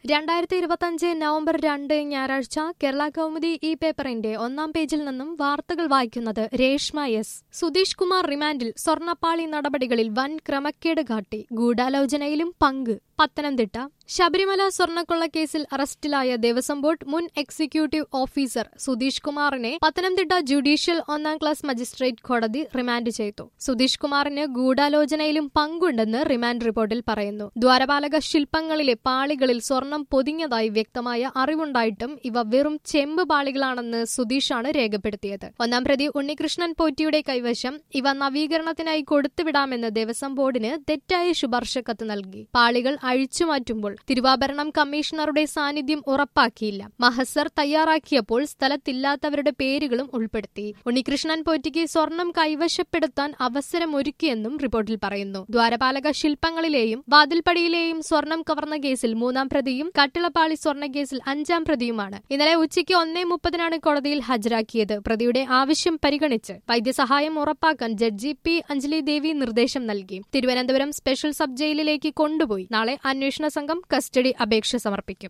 രണ്ടായിരത്തി ഇരുപത്തഞ്ച് നവംബർ രണ്ട് ഞായറാഴ്ച കേരള കൗമുദി ഈ പേപ്പറിന്റെ ഒന്നാം പേജിൽ നിന്നും വാർത്തകൾ വായിക്കുന്നത് രേഷ്മ എസ് സുധീഷ് കുമാർ റിമാൻഡിൽ സ്വർണ്ണപ്പാളി നടപടികളിൽ വൻ ക്രമക്കേട് കാട്ടി ഗൂഢാലോചനയിലും പങ്ക് പത്തനംതിട്ട ശബരിമല സ്വർണ്ണക്കൊള്ളക്കേസിൽ അറസ്റ്റിലായ ദേവസ്വം ബോർഡ് മുൻ എക്സിക്യൂട്ടീവ് ഓഫീസർ സുധീഷ് കുമാറിനെ പത്തനംതിട്ട ജുഡീഷ്യൽ ഒന്നാം ക്ലാസ് മജിസ്ട്രേറ്റ് കോടതി റിമാൻഡ് ചെയ്തു സുധീഷ് കുമാറിന് ഗൂഢാലോചനയിലും പങ്കുണ്ടെന്ന് റിമാൻഡ് റിപ്പോർട്ടിൽ പറയുന്നു ദ്വാരപാലക ശില്പങ്ങളിലെ പാളികളിൽ സ്വർണം പൊതിഞ്ഞതായി വ്യക്തമായ അറിവുണ്ടായിട്ടും ഇവ വെറും ചെമ്പ് പാളികളാണെന്ന് സുധീഷാണ് രേഖപ്പെടുത്തിയത് ഒന്നാം പ്രതി ഉണ്ണികൃഷ്ണൻ പോറ്റിയുടെ കൈവശം ഇവ നവീകരണത്തിനായി കൊടുത്തുവിടാമെന്ന് ദേവസ്വം ബോർഡിന് തെറ്റായ ശുപാർശ കത്ത് നൽകി പാളികൾ അഴിച്ചുമാറ്റുമ്പോൾ തിരുവാഭരണം കമ്മീഷണറുടെ സാന്നിധ്യം ഉറപ്പാക്കിയില്ല മഹസർ തയ്യാറാക്കിയപ്പോൾ സ്ഥലത്തില്ലാത്തവരുടെ പേരുകളും ഉൾപ്പെടുത്തി ഉണ്ണികൃഷ്ണൻ പോറ്റിക്ക് സ്വർണം കൈവശപ്പെടുത്താൻ അവസരമൊരുക്കിയെന്നും റിപ്പോർട്ടിൽ പറയുന്നു ദ്വാരപാലക ശില്പങ്ങളിലെയും വാതിൽപ്പടിയിലെയും സ്വർണം കവർന്ന കേസിൽ മൂന്നാം പ്രതിയും കട്ടിളപ്പാളി സ്വർണ്ണ കേസിൽ അഞ്ചാം പ്രതിയുമാണ് ഇന്നലെ ഉച്ചയ്ക്ക് ഒന്നേ മുപ്പതിനാണ് കോടതിയിൽ ഹാജരാക്കിയത് പ്രതിയുടെ ആവശ്യം പരിഗണിച്ച് വൈദ്യസഹായം ഉറപ്പാക്കാൻ ജഡ്ജി പി അഞ്ജലി ദേവി നിർദ്ദേശം നൽകി തിരുവനന്തപുരം സ്പെഷ്യൽ സബ് ജയിലിലേക്ക് കൊണ്ടുപോയി നാളെ അന്വേഷണ സംഘം കസ്റ്റഡി അപേക്ഷ സമർപ്പിക്കും